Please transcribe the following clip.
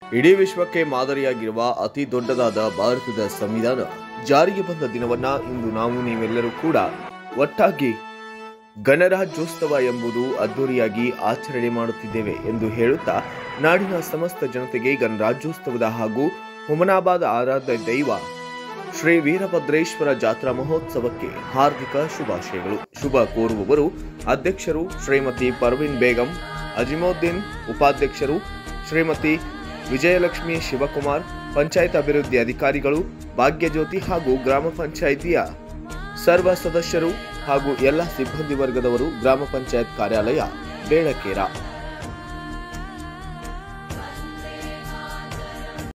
ಇಡೀ ವಿಶ್ವಕ್ಕೆ ಮಾದರಿಯಾಗಿರುವ ಅತಿ ದೊಡ್ಡದಾದ ಭಾರತದ ಸಂವಿಧಾನ ಜಾರಿಗೆ ಬಂದ ದಿನವನ್ನ ಇಂದು ನಾವು ನೀವೆಲ್ಲರೂ ಕೂಡ ಒಟ್ಟಾಗಿ ಗಣರಾಜ್ಯೋತ್ಸವ ಎಂಬುದು ಅದ್ದೂರಿಯಾಗಿ ಆಚರಣೆ ಮಾಡುತ್ತಿದ್ದೇವೆ ಎಂದು ಹೇಳುತ್ತಾ ನಾಡಿನ ಸಮಸ್ತ ಜನತೆಗೆ ಗಣರಾಜ್ಯೋತ್ಸವದ ಹಾಗೂ ಹುಮನಾಬಾದ್ ಆರಾಧ್ಯ ದೈವ ಶ್ರೀ ವೀರಭದ್ರೇಶ್ವರ ಜಾತ್ರಾ ಮಹೋತ್ಸವಕ್ಕೆ ಹಾರ್ದಿಕ ಶುಭಾಶಯಗಳು ಶುಭ ಕೋರುವವರು ಅಧ್ಯಕ್ಷರು ಶ್ರೀಮತಿ ಪರ್ವಿನ್ ಬೇಗಂ ಅಜಿಮುದ್ದೀನ್ ಉಪಾಧ್ಯಕ್ಷರು ಶ್ರೀಮತಿ ವಿಜಯಲಕ್ಷ್ಮಿ ಶಿವಕುಮಾರ್ ಪಂಚಾಯತ್ ಅಭಿವೃದ್ಧಿ ಅಧಿಕಾರಿಗಳು ಭಾಗ್ಯಜ್ಯೋತಿ ಹಾಗೂ ಗ್ರಾಮ ಪಂಚಾಯಿತಿಯ ಸರ್ವ ಸದಸ್ಯರು ಹಾಗೂ ಎಲ್ಲ ಸಿಬ್ಬಂದಿ ವರ್ಗದವರು ಗ್ರಾಮ ಪಂಚಾಯತ್ ಕಾರ್ಯಾಲಯ ಬೇಳಕೇರ